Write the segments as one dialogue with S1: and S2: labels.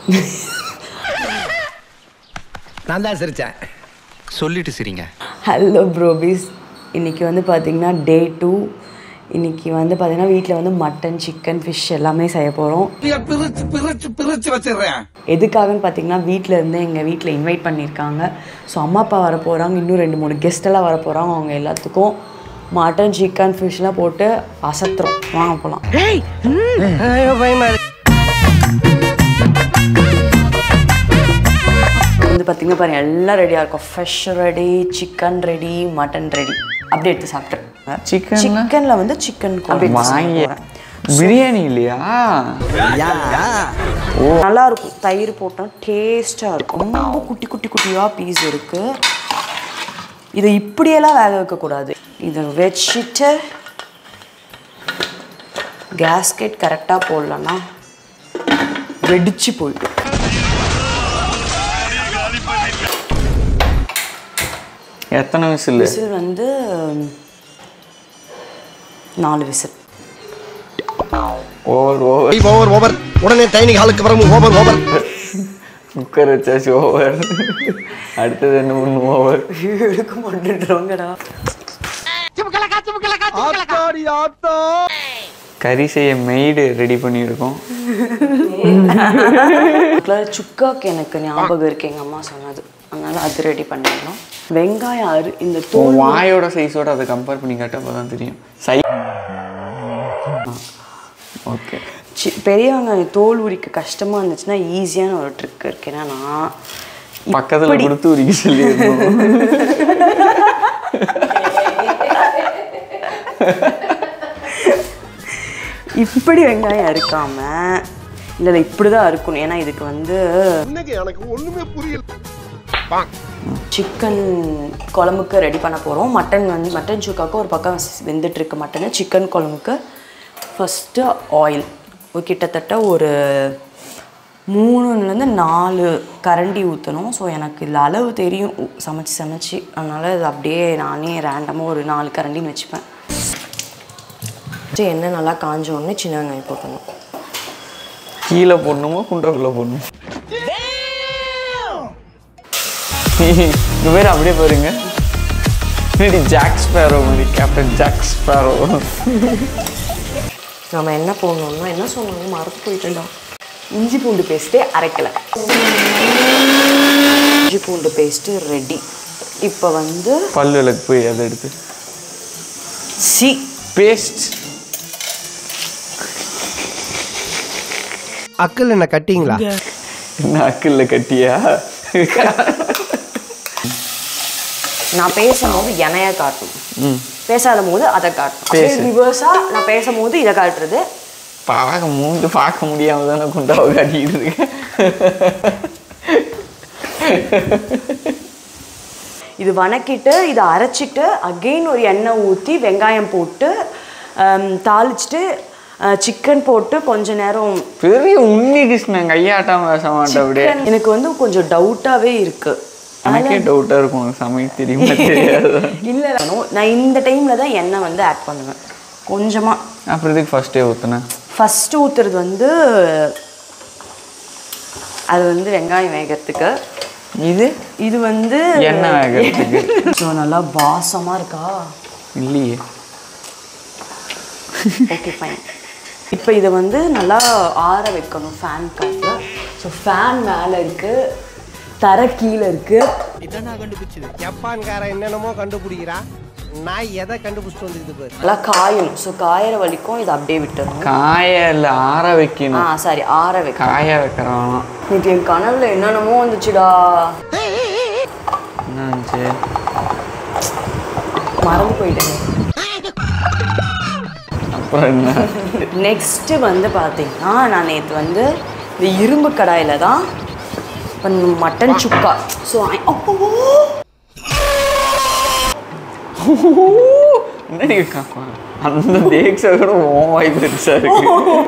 S1: நான் தான் சிரிச்சேன்
S2: சொல்லிட்டு சிரிங்க
S3: ஹலோ ப்ரோபீஸ் இன்றைக்கி வந்து பார்த்திங்கன்னா டே டூ இன்றைக்கி வந்து பார்த்திங்கன்னா வீட்டில் வந்து மட்டன் சிக்கன் ஃபிஷ் எல்லாமே செய்ய போகிறோம்
S1: பிரிச்சு பிரிச்சு பிரிச்சு வச்சிடுறேன்
S3: எதுக்காகன்னு பார்த்தீங்கன்னா வீட்டில் இருந்து எங்கள் வீட்டில் இன்வைட் பண்ணியிருக்காங்க ஸோ அம்மா அப்பா வர போகிறாங்க இன்னும் ரெண்டு மூணு கெஸ்ட் எல்லாம் வர போகிறாங்க அவங்க எல்லாத்துக்கும் மட்டன் சிக்கன் ஃபிஷ்லாம் போட்டு அசத்துறோம் வாங்க போகலாம் வந்து பார்த்தீங்கன்னா பாருங்க எல்லாம் ரெடியாக இருக்கும் fish ready chicken ready mutton ready அப்படியே எடுத்து சாப்பிட்ருங்க
S4: Chicken ல?
S3: சிக்கனில் வந்து சிக்கன்
S4: வாங்கி பிரியாணி இல்லையா
S3: நல்லா இருக்கும் தயிர் போட்டோம் டேஸ்ட்டாக இருக்கும் ரொம்ப குட்டி குட்டி குட்டியாக பீஸ் இருக்கு இதை இப்படியெல்லாம் வேக வைக்கக்கூடாது இதை வச்சுட்டு கேஸ்கெட் கரெக்டாக போடலன்னா வெடிச்சு போயிடும்
S4: எத்தனை விசில்
S3: விசில் வந்து நாலு whistle
S4: over over
S1: over over உடனே டைனிங் ஹாலுக்கு வரவும் ஓவர் ஓவர்
S4: குக்கர் வச்சாச்சு ஓவர் அடுத்தது என்ன பண்ணும் ஓவர்
S3: எடுக்க மாட்டேன்றவங்கடா
S4: கறி செய்ய மெய்டு ரெடி பண்ணியிருக்கோம்
S3: actually சுக்காக்கு எனக்கு ஞாபகம் இருக்கு எங்கள் அம்மா சொன்னது அதனால அது ரெடி பண்ணிடலாம் வெங்காயம் அரு இந்த
S4: உன்
S3: தோல்
S4: வாயோட சைஸோட அதை கம்பேர் பண்ணி கேட்டால் தான் தெரியும் சை ஓகே
S3: சி- பெரிய வெங்காயம் தோல் உரிக்க கஷ்டமாக இருந்துச்சுன்னா ஈஸியான ஒரு ட்ரிக் இருக்கு என்னன்னா
S4: பக்கத்தில்
S3: இப்படி-
S4: கொடுத்து உரிக்க சொல்லியிருந்தோம்
S3: இப்படி வெங்காயம் அறுக்காம இல்லை இல்லை இப்படி தான் அறுக்கணும் ஏன்னா இதுக்கு வந்து
S1: இன்னைக்கு எனக்கு ஒண்ணுமே புரியல
S3: சிக்கன் குழம்புக்கு ரெடி பண்ண போகிறோம் மட்டன் வந்து மட்டன் சுக்காக்கு ஒரு பக்கம் வெந்துட்டு இருக்கு மட்டனு சிக்கன் குழம்புக்கு ஃபஸ்ட்டு ஆயில் ஒரு கிட்டத்தட்ட ஒரு மூணுலேருந்து நாலு கரண்டி ஊற்றணும் ஸோ எனக்கு இதில் அளவு தெரியும் உ- சமைச்சு சமைச்சு அதனால் இது அப்படியே நானே ரேண்டமாக ஒரு நாலு கரண்டின்னு வச்சுப்பேன் எண்ணெய் நல்லா காஞ்ச உடனே சின்ன வெங்காயம் போட்டணும்
S4: கீழே போடணுமா குண்டாக்குள்ளே போடணும் இந்த பேர் அப்படியே பாருங்க பின்னாடி ஜாக் ஸ்பேரோ மாதிரி கேப்டன் ஜாக் ஸ்பேரோ
S3: நம்ம என்ன போடணும்னா என்ன சொன்னாங்க மறந்து போயிட்டோம் இஞ்சி பூண்டு பேஸ்ட்டே அரைக்கலை இஞ்சி பூண்டு பேஸ்ட்டு ரெடி இப்போ வந்து
S4: பல்லு விளக்கு போய் அதை எடுத்து
S3: சி
S4: பேஸ்ட்
S1: அக்கல் என்ன கட்டிங்களா
S4: என்ன அக்கில் கட்டியா
S3: நான் பேசும்போது எனைய காட்டணும்
S4: ம்
S3: பேசாத போது அதை காட்டணும்
S4: பேசு.
S3: ரிவர்ஸாக நான் பேசும்போது இதை காட்டுறது
S4: பார்க்க மூந்து பார்க்க முடியாம தானே குண்டாவை காட்டிக்கிட்டு இருக்கேன்
S3: இது வணக்கிட்டு இதை அரைச்சிட்டு அகெயின் ஒரு எண்ணெய் ஊற்றி வெங்காயம் போட்டு ஹம், தாளிச்சிட்டு சிக்கன் போட்டு கொஞ்ச நேரம்
S4: பெரிய உண்ணி கிருஷ்ணன் கையாட்டாம பேச மாட்டேன் அப்படியே
S3: chicken எனக்கு வந்து கொஞ்சம் டவுட்டாகவே இருக்கு
S4: எனக்கே டவுட்டா இருக்கும் உனக்கு சமைக்க தெரியுமா தெரியாது
S3: இல்லை நான் இந்த டைமில் தான் எண்ணெய் வந்து ஆட் பண்ணுவேன் கொஞ்சமாக
S4: அப்புறம் இதுக்கு ஃபர்ஸ்டே ஊத்துனேன்
S3: ஃபஸ்ட்டு ஊற்றுறது வந்து அது வந்து வெங்காயம் வேகிறதுக்கு
S4: இது
S3: இது வந்து
S4: எண்ணெய் வேகிறதுக்கு
S3: ஸோ நல்லா வாசமாக இருக்கா
S4: இல்லையே
S3: ஓகே ஃபைன் இப்போ இதை வந்து நல்லா ஆற வைக்கணும் ஃபேன் காற்று ஸோ ஃபேன் மேலே இருக்குது தரை கீழே இருக்குது
S1: இதான் நான் கண்டுபிடிச்சது ஜப்பான்காரன் என்னென்னமோ கண்டுபிடிக்கிறான் நான் எதை கண்டுபிடிச்சிட்டு வந்துருக்குது பாரு
S3: நல்லா காயணும் ஸோ காயிற வரைக்கும் இதை அப்படியே விட்டுறணும்
S4: காயல ஆற
S3: ஆ
S4: வைக்கணும்
S3: சாரி ஆற வைக்க
S4: காய வைக்கிறோம்
S3: நேற்று என் கனவுல என்னென்னமோ வந்துச்சுடா
S4: என்ன இருந்துச்சு
S3: மறந்து போயிட்டேன்
S4: அப்புறம் என்ன
S3: நெக்ஸ்ட்டு வந்து பார்த்தீங்கன்னா நான் நேற்று வந்து இந்த இரும்பு கடாயில் தான் இப்போ மட்டன் சுக்கா ஸோ அப்போ
S4: என்னடி காப்பா அந்த தேக்ஸை கூட ஓ வாய் பெருசா இருக்கு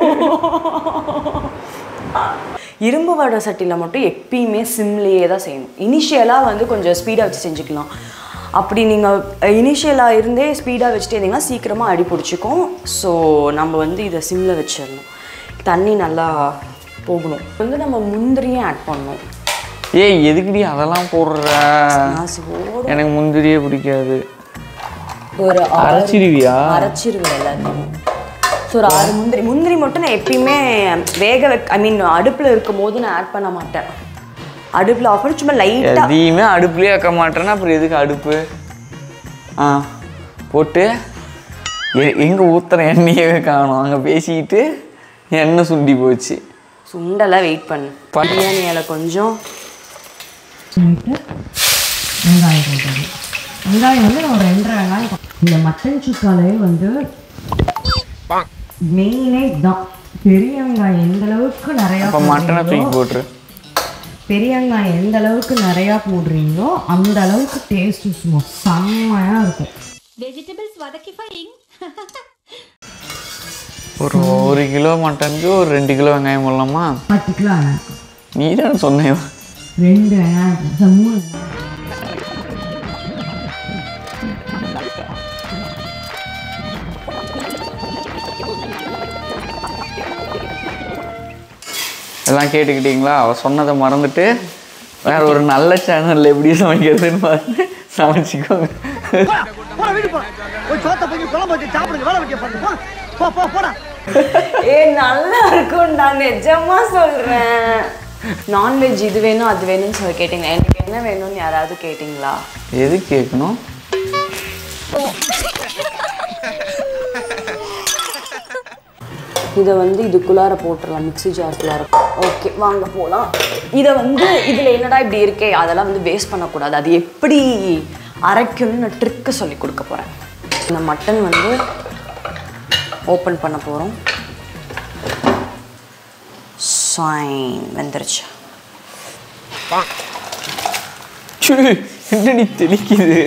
S3: இரும்பு வடை சட்டியில் மட்டும் எப்பயுமே சிம்லேயே தான் செய்யணும் இனிஷியலாக வந்து கொஞ்சம் ஸ்பீடாக வச்சு செஞ்சுக்கலாம் அப்படி நீங்கள் இனிஷியலாக இருந்தே ஸ்பீடாக வச்சுட்டு இருந்தீங்கன்னா சீக்கிரமாக அடி பிடிச்சிக்கும் ஸோ நம்ம வந்து இதை சிம்மில் வச்சிடணும் தண்ணி நல்லா போகணும் வந்து நம்ம முந்திரியும் ஆட் பண்ணணும்
S4: ஏய் எதுக்குடி அதெல்லாம் போடுற
S3: நான் சோறு
S4: எனக்கு முந்திரியே பிடிக்காது
S3: ஒரு ஆறு
S4: அரைச்சிருவியா
S3: அரைச்சிருவேன் எல்லாத்தையும் ஸோ ஒரு ஆறு முந்திரி முந்திரி மட்டும் நான் எப்பயுமே வேக வைக்க ஐ மீன் அடுப்பில் இருக்கும் போது நான் ஆட் பண்ண மாட்டேன் அடுப்பில் ஆஃப் பண்ணி சும்மா லைட்டாக
S4: எதையுமே அடுப்புலயே வைக்க மாட்டேன்னா அப்புறம் எதுக்கு அடுப்பு ஆ போட்டு எ- எங்க ஊத்துற எண்ணெயே காணும் அங்க பேசிக்கிட்டு எண்ணெய் சுண்டி போச்சு
S3: சுண்டெல்லாம் வெயிட் பண்ணு
S4: பண்ணு.
S3: பிரியாணி இலை கொஞ்சம்
S2: வெங்காயம் போட்டது வெங்காயம் வந்து நான் ஒரு ரெண்டரை வெங்காயம் போ- இந்த மட்டன் சுக்காலே வந்து மெயினே இதுதான் பெரிய வெங்காயம் எந்த அளவுக்கு நிறையா
S4: அப்ப மட்டனை தூக்கி
S2: போடுறீங்களோ,
S4: போட்டுரு
S2: பெரிய வெங்காயம் எந்த அளவுக்கு நிறையா போடுறீங்களோ அந்த அளவுக்கு டேஸ்ட் சும்மா செம்மையாக இருக்கும்
S5: Vegetables vadakifying.
S4: ஒரு ஒரு கிலோ மட்டனுக்கு ஒரு ரெண்டு கிலோ வெங்காயம் போடலாமா
S2: பத்து கிலோ வேணாம்.
S4: நீ தான் சொன்னேன்
S2: ரெண்டு வெங்காயம் போடு- மூணு வெங்காயம்.
S4: எல்லாம் கேட்டுக்கிட்டீங்களா அவ சொன்னதை மறந்துட்டு வேற ஒரு நல்ல சேனல்ல எப்படி சமைக்கிறதுன்னு பார்த்து சமைச்சிக்கோங்க
S3: ஏ நல்லா இருக்கும் நான் நிஜமா சொல்றேன் நான்வெஜ் இது வேணும் அது வேணும்னு சொல்லி கேட்டீங்க எனக்கு என்ன வேணும்னு யாராவது கேட்டிங்களா
S4: எது கேட்கணும்
S3: இதை வந்து இதுக்குள்ளார போட்டுடலாம் மிக்ஸி ஜாருக்குள்ளார ஓகே வாங்க போகலாம் இதை வந்து இதில் என்னடா இப்படி இருக்கே அதெல்லாம் வந்து வேஸ்ட் பண்ணக்கூடாது அது எப்படி அரைக்கணும்னு நான் ட்ரிக்கு சொல்லி கொடுக்க போகிறேன் இந்த மட்டன் வந்து ஓப்பன் பண்ண போகிறோம் சைன் வெந்துருச்சு
S4: ச்சீ, என்னடி தெளிக்குது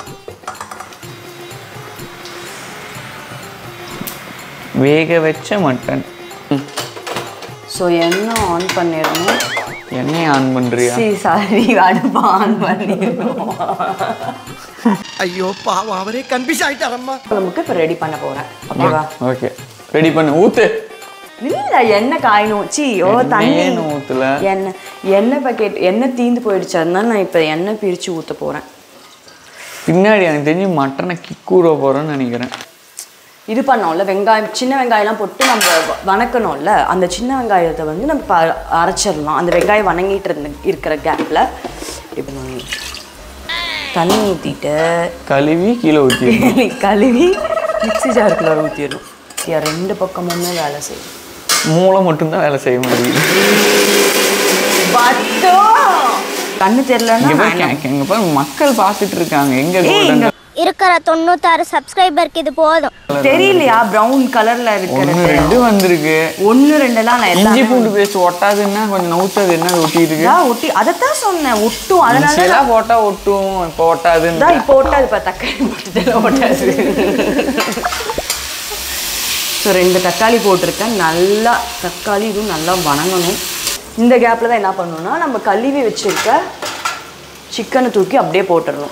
S4: வேக வச்ச மட்டன் ம்,
S3: ஸோ எண்ணெய் ஆன் பண்ணிடணும்
S4: எண்ணெயை ஆன் பண்றியா
S3: சரி சாரி அடுப்பு ஆன் பண்ணிடணும்
S1: ஐயோ பாவம் அவரே கன்ஃபியூஸ் ஆயிட்டாரம்மா
S3: நமக்கு இப்போ ரெடி பண்ண போகிறேன் ஓகேவா
S4: ஓகே ரெடி பண்ணு ஊத்து
S3: இல்ல எண்ணெய் காயணும் சி ஓ தண்ணி
S4: எண்ணெயே இன்னும் ஊத்தல
S3: எண்ணெய் எண்ணெய் பாக்கெட் எண்ணெய் தீந்து போயிடுச்சு அதனால நான் இப்போ எண்ணெய் பிரித்து ஊற்ற போகிறேன்
S4: பின்னாடி எனக்கு தெரிஞ்சு மட்டனை கிக்கூட போறேன்னு நினைக்கிறேன்
S3: இது பண்ணோம்ல வெங்காயம் சின்ன வெங்காயம்லாம் போட்டு நம்ம வ- வணக்கணும்ல அந்த சின்ன வெங்காயத்தை வந்து நம்ம ப- அரைச்சிடலாம் அந்த வெங்காயம் வணங்கிட்டு இருந்த இருக்கிற கேப்பில் இப்போ நான் தண்ணி ஊற்றிட்டு
S4: கழுவி கீழே ஊற்றி
S3: கழுவி மிக்ஸி ஜாருக்குள்ள ஊற்றிடணும் ஏன் ரெண்டு பக்கமுமே வேலை செய்யும்
S4: மூளை மட்டும்தான் வேலை செய்ய மாட்டேங்குது
S3: பத்தோ கண்ணு தெரியலன்னா
S4: இங்க
S3: நான்
S4: பாரு,
S3: என்ன
S4: இங்க பாரு மக்கள் பார்த்துட்டு இருக்காங்க எங்க
S3: ஏய்,
S4: golden
S3: இங்க
S6: இருக்கிற தொண்ணூத்தாறு சப்ஸ்கிரைபருக்கு இது போதும்
S3: தெரியலையா பிரவுன் கலர்ல
S4: ஒண்ணு
S3: இருக்கிறது
S4: ரெண்டு வந்திருக்கு
S3: ஒன்னு ரெண்டெல்லாம் நான்
S4: இஞ்சி
S3: எல்லாமே
S4: பூண்டு பேஸ்ட் ஒட்டாதுன்னா கொஞ்சம் நவுத்தது என்ன ஒட்டி இருக்கு
S3: இதா ஒட்டி அதைத்தான் சொன்னேன் ஒட்டும் அதனால
S4: சிலா போட்டா ஒட்டும் இப்போ ஒட்டாதுன்னு
S3: தான் இப்போ ஒட்டாது இப்போ தக்காளி போட்டுட்டு ஒட்டாது ஸோ ரெண்டு தக்காளி போட்டிருக்கேன் நல்லா தக்காளி இதுவும் நல்லா வணங்கணும் இந்த கேப்பில் தான் என்ன பண்ணணும்னா நம்ம கழுவி வச்சிருக்க சிக்கனை தூக்கி அப்படியே போட்டுடணும்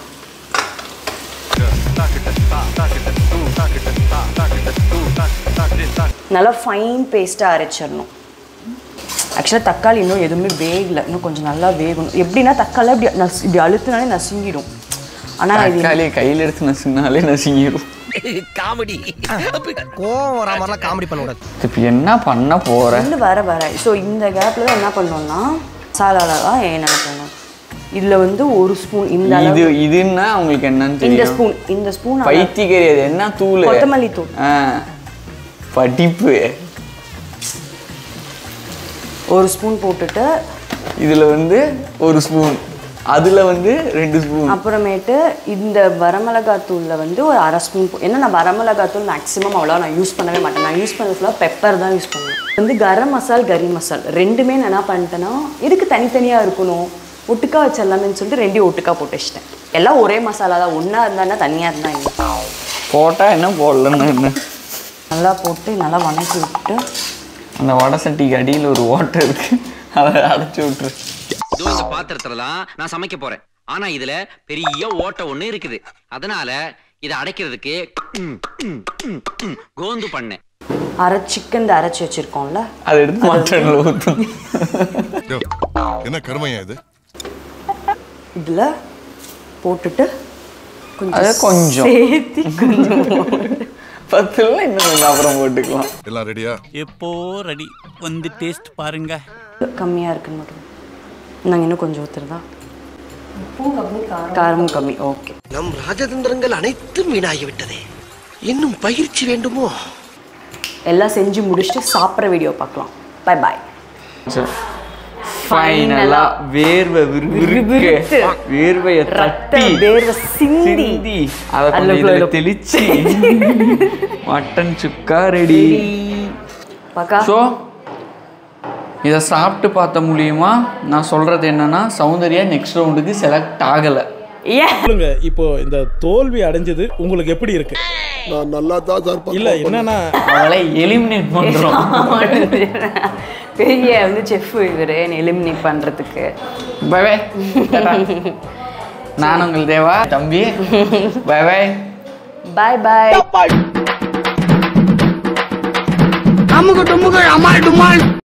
S3: நல்லா ஃபைன் பேஸ்ட்டாக அரைச்சிடணும் ஆக்சுவலாக தக்காளி இன்னும் எதுவுமே வேகல இன்னும் கொஞ்சம் நல்லா வேகணும் எப்படின்னா தக்காளி இப்படி நஸ் இப்படி அழுத்தினாலே நசுங்கிடும் ஆனால் இது
S4: தக்காளியை கையில எடுத்து நசுனாலே நசுங்கிடும்
S1: காமெடி கோவம் வரா மாதிரிலாம் காமெடி பண்ண கூடாது
S4: இப்போ என்ன பண்ண போற
S3: வந்து வர வர ஸோ இந்த கேப்பில் தான் என்ன பண்ணோம்னா மசாலாலாம் என்னென்ன பண்ணணும் இதில் வந்து ஒரு ஸ்பூன் இந்த
S4: இது
S3: அளவு
S4: இதுன்னா உங்களுக்கு என்னன்னு
S3: இந்த
S4: தெரியும்
S3: ஸ்பூன் இந்த ஸ்பூன்
S4: பைத்தியக்காரி அது என்ன தூள்
S3: கொத்தமல்லி தூள்
S4: ஆ படிப்பு
S3: ஒரு ஸ்பூன் போட்டுட்டு
S4: இதுல வந்து ஒரு ஸ்பூன் அதுல வந்து ரெண்டு ஸ்பூன்
S3: அப்புறமேட்டு இந்த வரமிளகாத்தூளில் வந்து ஒரு அரை ஸ்பூன் போ- ஏன்னா நான் வரமிளகாத்தூள் மேக்ஸிமம் அவ்வளோ நான் யூஸ் பண்ணவே மாட்டேன் நான் யூஸ் பண்ண ஃபுல்லாக பெப்பர் தான் யூஸ் பண்ணுவேன் வந்து கரம் மசால் கறி மசால் ரெண்டுமே நான் என்ன பண்ணிட்டேன்னா எதுக்கு தனித்தனியாக இருக்கணும் ஒட்டுக்கா வச்சிடலாமேன்னு சொல்லிட்டு ரெண்டையும் ஒட்டுக்கா போட்டு வச்சிட்டேன் எல்லாம் ஒரே மசாலா தான் ஒன்றா இருந்தா தனியாக இருந்தா என்ன
S4: போட்டா என்ன போடலன்னு என்ன
S3: நல்லா போட்டு நல்லா வணக்கி விட்டு
S4: அந்த வடை சட்டிக்கு அடியில் ஒரு ஓட்டை இருக்கு அதை அடைச்சி விட்டுரு
S7: இதோ இந்த பாத்திரத்துலலாம் நான் சமைக்க போறேன் ஆனா இதுல பெரிய ஓட்டை ஒண்ணு இருக்குது அதனால இதை அடைக்கிறதுக்கு ம், ம், ம், ம், கோந்து பண்ணேன்
S3: அரை சிக்கன் அரைச்சி வச்சிருக்கோம்ல
S4: அதை எடுத்து மட்டனில் ஊற்றும்
S8: யோ, என்ன கருமையா இது
S3: இதில் போட்டுட்டு
S4: அது கொஞ்சம்
S3: சேர்த்தி கொஞ்சம்
S4: பத்துல இன்னும் கொஞ்சம் அப்புறம் போட்டுக்கலாம்
S8: எல்லாம் ரெடியா
S9: எப்போ ரெடி வந்து டேஸ்ட் பாருங்க
S3: கம்மியாக இருக்குன்னு மட்டும் நாங்கள் இன்னும் கொஞ்சம் ஊற்றுறதா காரமும் கம்மி ஓகே
S1: நம் ராஜதந்திரங்கள் அனைத்தும் வீணாகிவிட்டதே இன்னும் பயிற்சி வேண்டுமோ
S3: எல்லாம் செஞ்சு முடிச்சுட்டு சாப்பிட்ற வீடியோ பார்க்கலாம் பை பாய்
S4: ஃபைனலா வேர்வை விறுவிறுக்க
S3: விறுவிறுத்து.
S4: வேர்வையை
S3: ரத்த
S4: தட்டி
S3: வேர்வை சிந்தி
S4: சிந்தி அதை
S3: அதுல
S4: கொஞ்சம் இதுல
S3: உள்ள-
S4: தெளிச்சு மட்டன் சுக்கா ரெடி
S3: பாக்கா
S4: ஸோ இதை சாப்பிட்டு பார்த்த மூலியமா நான் சொல்றது என்னன்னா சௌந்தர்யா நெக்ஸ்ட் ரவுண்டுக்கு செலக்ட் ஆகலை
S3: ஏன்
S9: சொல்லுங்க இப்போ இந்த தோல்வி அடைஞ்சது உங்களுக்கு எப்படி இருக்கு
S8: நான் நல்லா தான் சார்
S9: இல்ல என்னன்னா
S4: அவளை எலிமினேட் பண்றோம்
S3: பெரிய வந்து செஃப் இவர் என்னை எலிமினேட் பண்ணுறதுக்கு
S4: பை பை நான் உங்கள் தேவா தம்பி பை பை
S3: பாய் பாய்
S1: அமுகு டுமுகு அமால் டுமால்